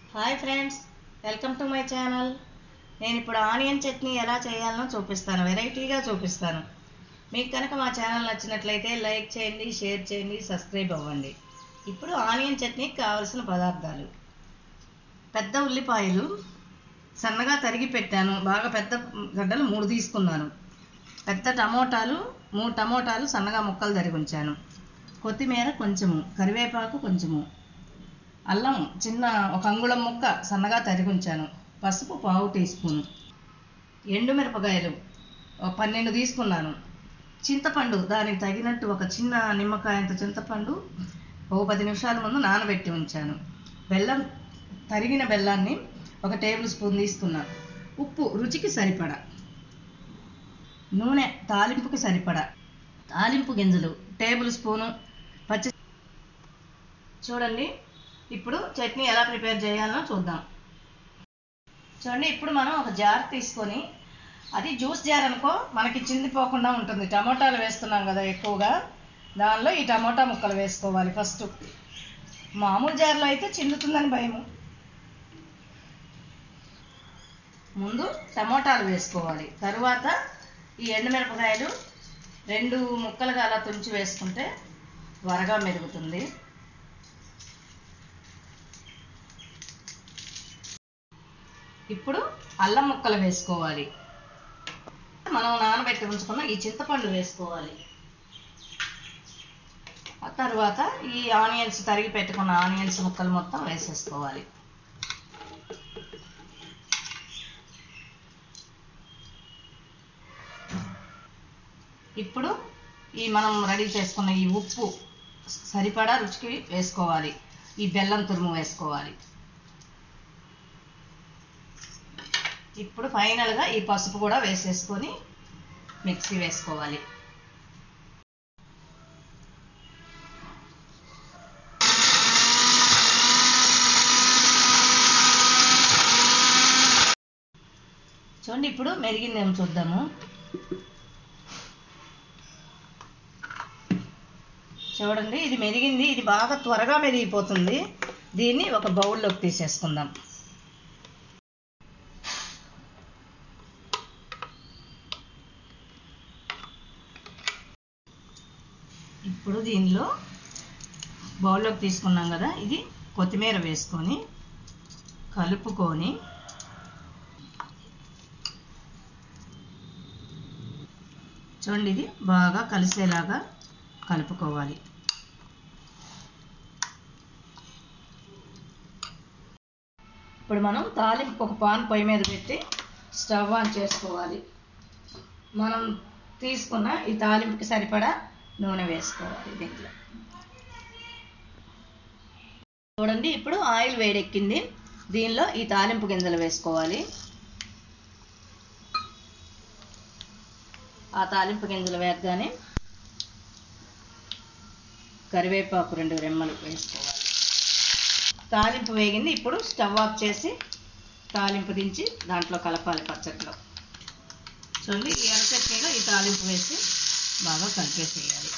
hi friends welcome to my channel నేను ఇప్పుడు onion chutney ఎలా చేయాలనో చూపిస్తాను వెరైటీగా చూపిస్తాను మీకు కనుక మా ఛానల్ నచ్చినట్లయితే లైక్ చేయండి షేర్ చేయండి సబ్స్క్రైబ్ అవ్వండి ఇప్పుడు ఆనియన్ చట్నీకి కావలసిన పదార్థాలు పెద్ద ఉల్లిపాయలు సన్నగా తరిగి పెట్టాను బాగా పెద్ద గడ్డలు మూడు తీసుకున్నాను పెద్ద టమోటాలు మూడు టమోటాలు సన్నగా ముక్కలు తరిగి ఉంచాను కొత్తిమీర కొంచెము కరివేపాకు కొంచెము అల్లం చిన్న ఒక అంగుళం ముక్క సన్నగా తరిగి ఉంచాను పసుపు పావు టీ స్పూన్ ఎండుమిరపకాయలు ఒక పన్నెండు తీసుకున్నాను చింతపండు దానికి తగినట్టు ఒక చిన్న నిమ్మకాయంత చింతపండు ఓ పది నిమిషాల ముందు నానబెట్టి ఉంచాను బెల్లం తరిగిన బెల్లాన్ని ఒక టేబుల్ స్పూన్ తీసుకున్నాను ఉప్పు రుచికి సరిపడా నూనె తాలింపుకి సరిపడా తాలింపు గింజలు టేబుల్ స్పూను పచ్చి చూడండి ఇప్పుడు చట్నీ ఎలా ప్రిపేర్ చేయాలో చూద్దాం చూడండి ఇప్పుడు మనం ఒక జార్ తీసుకొని అది జ్యూస్ జార్ అనుకో మనకి చిందిపోకుండా ఉంటుంది టమోటాలు వేస్తున్నాం కదా ఎక్కువగా దానిలో ఈ టమోటా ముక్కలు వేసుకోవాలి ఫస్ట్ మామూలు జార్లో అయితే చిందుతుందని భయము ముందు టమోటాలు వేసుకోవాలి తరువాత ఈ ఎండుమిరపకాయలు రెండు ముక్కలుగా అలా తుంచి వేసుకుంటే త్వరగా మెరుగుతుంది ఇప్పుడు అల్లం ముక్కలు వేసుకోవాలి మనం నానబెట్టి ఉంచుకున్న ఈ చింతపండు వేసుకోవాలి ఆ తర్వాత ఈ ఆనియన్స్ తరిగి పెట్టుకున్న ఆనియన్స్ ముక్కలు మొత్తం వేసేసుకోవాలి ఇప్పుడు ఈ మనం రెడీ చేసుకున్న ఈ ఉప్పు సరిపడా రుచికి వేసుకోవాలి ఈ బెల్లం తురుము వేసుకోవాలి ఇప్పుడు ఫైనల్గా ఈ పసుపు కూడా వేసేసుకొని మిక్సీ వేసుకోవాలి చూడండి ఇప్పుడు మెరిగిందేమో చూద్దాము చూడండి ఇది మెరిగింది ఇది బాగా త్వరగా మెరిగిపోతుంది దీన్ని ఒక బౌల్లోకి తీసేసుకుందాం ఇప్పుడు దీనిలో బౌల్లోకి తీసుకున్నాం కదా ఇది కొత్తిమీర వేసుకొని కలుపుకొని చూడండి ఇది బాగా కలిసేలాగా కలుపుకోవాలి ఇప్పుడు మనం తాలింపు ఒక పాన్ పొయ్యి మీద పెట్టి స్టవ్ ఆన్ చేసుకోవాలి మనం తీసుకున్న ఈ తాలింపుకి సరిపడా నూనె వేసుకోవాలి దీంట్లో చూడండి ఇప్పుడు ఆయిల్ వేడెక్కింది దీనిలో ఈ తాలింపు గింజలు వేసుకోవాలి ఆ తాలింపు గింజలు వేయగానే కరివేపాకు రెండు రెమ్మలు వేసుకోవాలి తాలింపు వేగింది ఇప్పుడు స్టవ్ ఆఫ్ చేసి తాలింపు దించి దాంట్లో కలపాలి పచ్చట్లో చూడండి ఈ ఎర్ర చట్నీలో ఈ తాలింపు వేసి బాగా కలిపేసేయాలి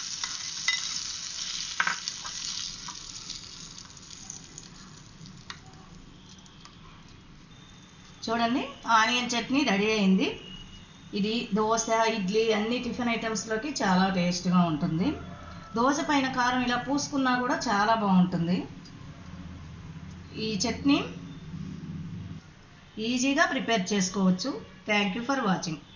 చూడండి ఆనియన్ చట్నీ రెడీ అయింది ఇది దోశ ఇడ్లీ అన్ని టిఫిన్ ఐటమ్స్లోకి చాలా టేస్ట్గా ఉంటుంది దోశ పైన కారం ఇలా పూసుకున్నా కూడా చాలా బాగుంటుంది ఈ చట్నీ ఈజీగా ప్రిపేర్ చేసుకోవచ్చు థ్యాంక్ యూ ఫర్ వాచింగ్